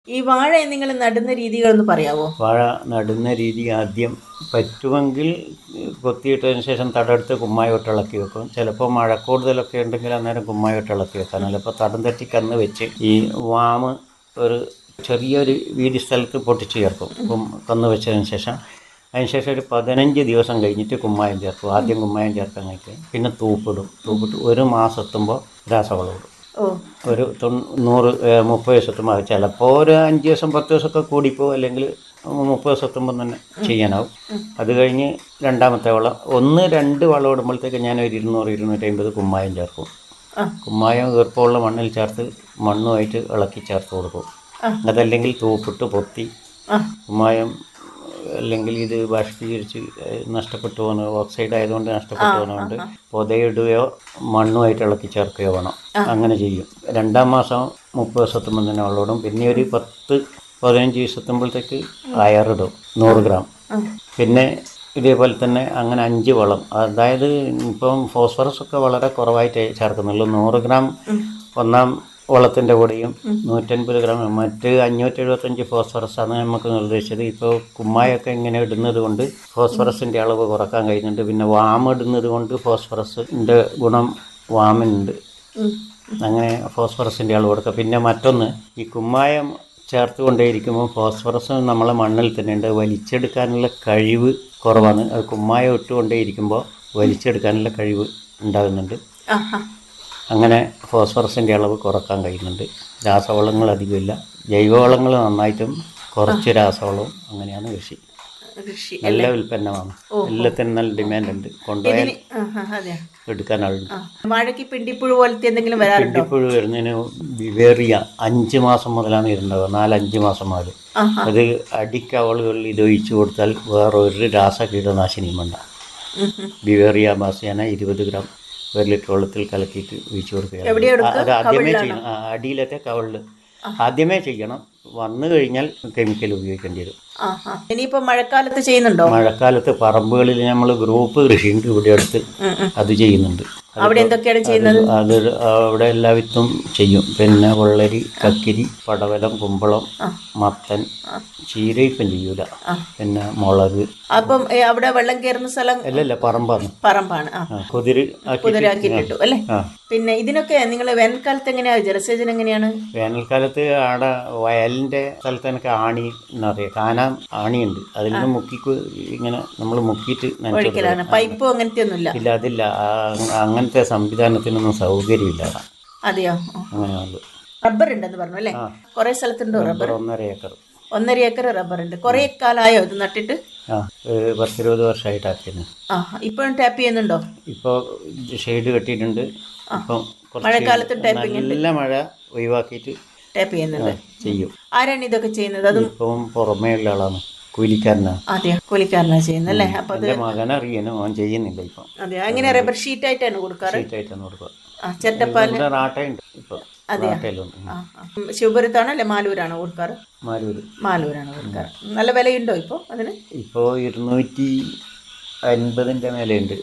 ഈ വാഴ നിങ്ങൾ നടുന്ന രീതികളൊന്ന് പറയാവോ വാഴ നടുന്ന രീതി ആദ്യം പറ്റുമെങ്കിൽ കൊത്തിയിട്ടതിന് ശേഷം തടമെടുത്ത് കുമ്മായോട്ട് ഇളക്കി വെക്കും ചിലപ്പോൾ മഴ കൂടുതലൊക്കെ ഉണ്ടെങ്കിൽ അന്നേരം കുമ്മായോട്ട് ഇളക്കി വെക്കാൻ ചിലപ്പോൾ തടം തട്ടി കന്ന് വെച്ച് ഈ വാമ് ഒരു ചെറിയൊരു വീതി സ്ഥലത്ത് പൊട്ടിച്ച് ചേർക്കും കും കന്ന് വെച്ചതിന് ശേഷം അതിനുശേഷം ഒരു പതിനഞ്ച് ദിവസം കഴിഞ്ഞിട്ട് കുമ്മായം ചേർക്കും ആദ്യം കുമ്മായം ചേർക്കാൻ കഴിക്കും പിന്നെ തൂപ്പിടും തൂപ്പിട്ട് ഒരു മാസം എത്തുമ്പോൾ രാസവളം ഇടും ഓ ഒരു തൊണ്ണൂ നൂറ് ഏഹ് മുപ്പത് ദിവസത്തുമ്പോൾ ചിലപ്പോൾ ഒരു അഞ്ച് ദിവസം പത്ത് ദിവസമൊക്കെ കൂടിപ്പോവും അല്ലെങ്കിൽ മുപ്പത് ദിവസത്തുമ്പോൾ തന്നെ ചെയ്യാനാവും അത് കഴിഞ്ഞ് രണ്ടാമത്തെ വളം ഒന്ന് രണ്ട് വളം ഇടുമ്പോഴത്തേക്ക് ഞാൻ ഒരു ഇരുന്നൂറ് ഇരുന്നൂറ്റമ്പത് കുമ്മായം ചേർക്കും ആ. കുമ്മായം ഈർപ്പമുള്ള മണ്ണിൽ ചേർത്ത് മണ്ണുമായിട്ട് ഇളക്കി ചേർത്ത് കൊടുക്കും ആ. അതല്ലെങ്കിൽ തൂപ്പിട്ട് പൊത്തി ആ കുമ്മായം അല്ലെങ്കിൽ ഇത് ബാഷ്പീകരിച്ച് ഏഹ് നഷ്ടപ്പെട്ടു പോകുന്ന ഓക്സൈഡ് ആയതുകൊണ്ട് നഷ്ടപ്പെട്ടു പോകുന്നതുകൊണ്ട് പൊതയിടുകയോ മണ്ണുമായിട്ട് ഇളക്കി ചേർക്കുകയോ വേണം അങ്ങനെ ചെയ്യും രണ്ടാം മാസം മുപ്പത് ദിവസത്തുമ്പോൾ തന്നെ വെള്ളമിടും പിന്നെ ഒരു പത്ത് പതിനഞ്ച് ദിവസത്തുമ്പോഴത്തേക്ക് അയറിടും നൂറ് ഗ്രാം പിന്നെ ഇതേപോലെ തന്നെ അങ്ങനെ അഞ്ച് വളം അതായത് ഇപ്പം ഫോസ്ഫറസ് ഒക്കെ വളരെ കുറവായിട്ടേ ചേർക്കുന്നുള്ളൂ നൂറ് ഗ്രാം ഒന്നാം വളത്തിൻ്റെ കൂടെയും നൂറ്റൻപത് ഗ്രാം മറ്റ് അഞ്ഞൂറ്റി എഴുപത്തഞ്ച് ഫോസ്ഫറസ് ആണ് നമുക്ക് നിർദ്ദേശിച്ചത് ഇപ്പോൾ കുമ്മായൊക്കെ ഇങ്ങനെ ഇടുന്നത് കൊണ്ട് ഫോസ്ഫറസിൻ്റെ അളവ് കുറക്കാൻ കഴിയുന്നുണ്ട് പിന്നെ വാം ഇടുന്നത് കൊണ്ട് ഫോസ്ഫറസിൻ്റെ ഗുണം വാമിനുണ്ട് ഉം. അങ്ങനെ ഫോസ്ഫറസിൻ്റെ അളവ് കൊടുക്കുക പിന്നെ മറ്റൊന്ന് ഈ കുമ്മായം ചേർത്ത് കൊണ്ടേയിരിക്കുമ്പോൾ ഫോസ്ഫറസ് നമ്മളെ മണ്ണിൽ തന്നെ ഉണ്ട് വലിച്ചെടുക്കാനുള്ള കഴിവ് കുറവാണ് അത് കുമ്മായം ഇട്ടുകൊണ്ടേയിരിക്കുമ്പോൾ വലിച്ചെടുക്കാനുള്ള കഴിവ് ഉണ്ടാകുന്നുണ്ട് ആഹാ അങ്ങനെ ഫോസ്ഫറസിൻ്റെ അളവ് കുറക്കാൻ കഴിയുന്നുണ്ട് രാസവളങ്ങൾ അധികമില്ല ജൈവവളങ്ങൾ നന്നായിട്ടും കുറച്ച് രാസവളവും അങ്ങനെയാണ് കൃഷി കൃഷി നല്ല ഉൽപ്പന്നമാണ് എല്ലാത്തിനും നല്ല ഡിമാൻഡ് ഉണ്ട് കൊണ്ടുപോയാൽ ആഹാ, അതെ എടുക്കാൻ ആളുണ്ട് ആ വാഴയ്ക്ക് പിണ്ടിപ്പുഴു പോലത്തെ എന്തെങ്കിലും വരാറുണ്ടോ പിണ്ടിപ്പുഴു വരുന്നതിന് വിവേറിയ അഞ്ച് മാസം മുതലാണ് ഇരുന്നത് നാലഞ്ച് മാസം മുതൽ ആഹാ അത് അടിക്കവളുകളിൽ ഇത് ഒഴിച്ചു കൊടുത്താൽ വേറൊരു രാസ കീടനാശിനിയും വേണ്ട ഉം, ഉം. ബിവേറിയ മാസിയാന ഇരുപത് ഗ്രാം ഒരു ലിറ്റർ വെള്ളത്തിൽ കലക്കിയിട്ട് ഒഴിച്ചു കൊടുക്കുക എവിടെയാ എടുക്കുക? അത് ആദ്യമേ ചെയ്യണം ആ, അടിയിലത്തെ കവളിൽ ആദ്യമേ ചെയ്യണം വന്നു കഴിഞ്ഞാൽ കെമിക്കൽ ഉപയോഗിക്കേണ്ടി വരും ആഹാ ഇനിയിപ്പോ മഴക്കാലത്ത് ചെയ്യുന്നുണ്ടോ മഴക്കാലത്ത് പറമ്പുകളിൽ നമ്മൾ ഗ്രൂപ്പ് കൃഷിയുണ്ട് ഇവിടെ അടുത്ത് ഉം, ഉം. അത് ചെയ്യുന്നുണ്ട് അവിടെ എന്തൊക്കെയാണ് ചെയ്യുന്നത് അത് അവിടെ എല്ലാ വിത്തും ചെയ്യും പിന്നെ വെള്ളരി കക്കിരി പടവലം കുമ്പളം മത്തൻ ചീര ഇപ്പം ചെയ്യൂല ആ. പിന്നെ മുളക് അപ്പം ഏ, അവിടെ വെള്ളം കയറുന്ന സ്ഥലം അല്ലല്ല പറമ്പാണ് പറമ്പാണ് ആ ആ, കുതിര് ആക്കിയിട്ട് കുതിരാക്കിയിട്ടിട്ടു അല്ലേ ആ പിന്നെ ഇതിനൊക്കെ നിങ്ങൾ വേനൽക്കാലത്ത് എങ്ങനെയാ ജലസേചനം എങ്ങനെയാണ് വേനൽക്കാലത്ത് ആടെ വയലിൻ്റെ സ്ഥലത്ത് എനിക്ക് ആണി എന്നറിയാം കാന ആണിയുണ്ട് അതിൽ നിന്ന് മുക്കി കു- ഇങ്ങനെ നമ്മൾ മുക്കിയിട്ട് നനച്ചു ഒഴിക്കലാണ് പൈപ്പോ അങ്ങനത്തെ ഒന്നുമില്ല ഇല്ല അതില്ല ആ, അങ്ങനത്തെ സംവിധാനത്തിനൊന്നും സൗകര്യമില്ല അവിടെ. അതെയോ അങ്ങനെയുള്ളു റബ്ബർ ഉണ്ടെന്ന് പറഞ്ഞു അല്ലേ കുറെ സ്ഥലത്തുണ്ടോ റബ്ബർ ഒരു ഒന്നര ഏക്കർ ഒന്നര ഏക്കർ റബ്ബർ ഉണ്ട് കുറെ കാലമായോ ഇത് നട്ടിട്ട് ആ ഒരു പത്തിരുപത് വർഷമായിട്ടാക്കിയത് ആ ഇപ്പോഴും ടാപ്പ് ചെയ്യുന്നുണ്ടോ ഇപ്പോൾ ഷെയ്ഡ് കെട്ടിയിട്ടുണ്ട് ഇപ്പം കുറച്ച് മഴക്കാലത്തും ടാപ്പിംഗ് നല്ല മഴ ഒഴിവാക്കിയിട്ട് ടാപ്പ് ചെയ്യുന്നുണ്ട് ചെയ്യും ആരാണ് ഇതൊക്കെ ചെയ്യുന്നത് അതും ഇപ്പം പുറമേ ഉള്ള ആളാണ് കൂലിക്കാരനാണ് അതെയോ കൂലിക്കാരനാണ് ചെയ്യുന്നത് അല്ലേ അപ്പൊ അത് എൻ്റെ മകനറിയാനും അവൻ ചെയ്യുന്നില്ല ഇപ്പം അതെ അങ്ങനെ റബ്ബർ ഷീറ്റ് ആയിട്ടാണ് കൊടുക്കാറ് ഷീറ്റായിട്ടാണ് കൊടുക്കുക ആ ചെറ്റപ്പാൽ ഇവിടെ റാട്ടയുണ്ട് ഇപ്പം റാട്ടയിലുണ്ട് ആ ആ. ശിവപുരത്താണോ അല്ലെ മാലൂരാണോ കൊടുക്കാറ് മാരൂര് മാലൂരാണ് കൊടുക്കാറ് നല്ല വിലയുണ്ടോ ഇപ്പോൾ അതിന് ഇപ്പോൾ ഇരുന്നൂറ്റി അൻപതിൻ്റെ മേലെയുണ്ട്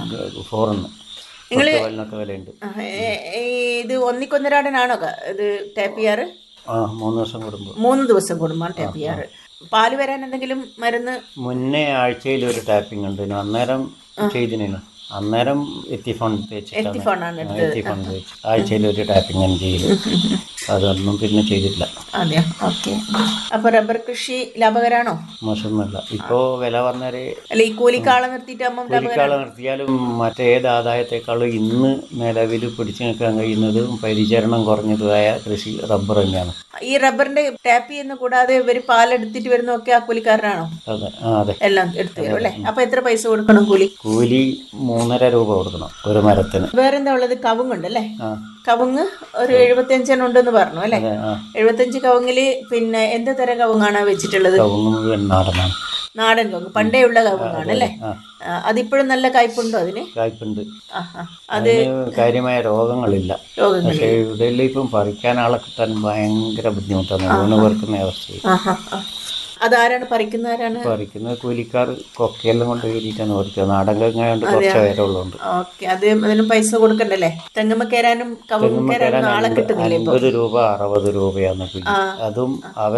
ഫോറിന് പത്തുപാലിനൊക്കെ വിലയുണ്ട് ആ, ഏ- ഏ- ഇത് ഒന്നിക്കൊന്നരാടനാണോ ക- ഇത് ടാപ്പ് ചെയ്യാറ് ആ മൂന്ന് ദിവസം കൂടുമ്പോൾ മൂന്ന് ദിവസം കൂടുമ്പോൾ ടാപ്പ് ചെയ്യാറ് പാല് വരാൻ എന്തെങ്കിലും മരുന്ന് മുന്നേ ആഴ്ചയിൽ ഒരു ടാപ്പിംഗ് ഉണ്ട് അന്നേരം ചെയ്തിനു അന്നേരം എത്തിഫോൺ തേച്ചിട്ടാണ് എത്തിഫോണാണ് ആ, എത്തിഫോൺ തേച്ച് ആഴ്ചയിൽ ഒരു ടാപ്പിംഗ് ആണ് ചെയ്യല് അതൊന്നും പിന്നെ ചെയ്തിട്ടില്ല അതെയോ ഓക്കെ അപ്പൊ റബ്ബർ കൃഷി ലാഭകരാണോ മോശമൊന്നുമില്ല ഇപ്പോൾ വില പറഞ്ഞാല് അല്ല ഈ കൂലിക്കാളെ നിർത്തിയിട്ടാകുമ്പോൾ കൂലിക്കാളെ നിർത്തിയാലും മറ്റേത് ആദായത്തെക്കാളും ഇന്ന് നിലവിൽ പിടിച്ചു നിൽക്കാൻ കഴിയുന്നതും പരിചരണം കുറഞ്ഞതുമായ കൃഷി റബ്ബർ തന്നെയാണ് ഈ റബ്ബറിന്റെ ടാപ്പ് ചെയ്യുന്ന കൂടാതെ ഇവര് പാലെടുത്തിട്ട് വരുന്നതൊക്കെ ആ കൂലിക്കാരനാണോ അതെ ആ അതെ എല്ലാം എടുത്തു തരും അല്ലേ അപ്പൊ എത്ര പൈസ കൊടുക്കണം കൂലി കൂലി മൂന്നര രൂപ കൊടുക്കണം ഒരു മരത്തിന് വേറെന്താ ഉള്ളത് കവുങ്ങുണ്ട് അല്ലേ ആ കവുങ്ങ് ഒരു എഴുപത്തിയഞ്ചെണ്ണം ഉണ്ടെന്ന് പറഞ്ഞു അല്ലേ അതെ ആ എഴുപത്തഞ്ച് കവുങ്ങില് പിന്നെ എന്ത് തരം കവുങ്ങാണ് വെച്ചിട്ടുള്ളത് കവുങ്ങ് മുഴുവൻ നാടനാണ് നാടൻ കവുങ്ങ് പണ്ടേ ഉള്ള കവുങ്ങാണ് അല്ലേ ആ ആ, അതിപ്പോഴും നല്ല കായ്പുണ്ടോ അതിന് കായ്പുണ്ട് ആ ആ അത് അതിന് കാര്യമായ രോഗങ്ങളില്ല രോഗങ്ങൾ പക്ഷേ ഇവിടെ ഇപ്പം പറിക്കാൻ ആളെ കിട്ടാൻ ഭയങ്കര ബുദ്ധിമുട്ടാണ് വീണ് പേർക്കുന്ന അവസ്ഥയിൽ ആ ആ ആ അതാരാണ് പറിക്കുന്നവരാണ് പറിക്കുന്ന കൂലിക്കാർ കൊക്കയെല്ലാം കൊണ്ട് കയറിയിട്ടാണ് പറിക്കുക നാടൻ കങ്ങായോണ്ട് കുറച്ച് പേരുള്ളതുകൊണ്ട് ഓക്കെ അത് അതിന് പൈസ കൊടുക്കണ്ടല്ലേ തെങ്ങുമ്മ കയറാനും കവുങ്ങ് കയറാനും ആളെ കിട്ടുന്നില്ലേ ഇപ്പൊ അൻപത് രൂപ അറുപത് രൂപയാണ് കൂലി അതും അവർ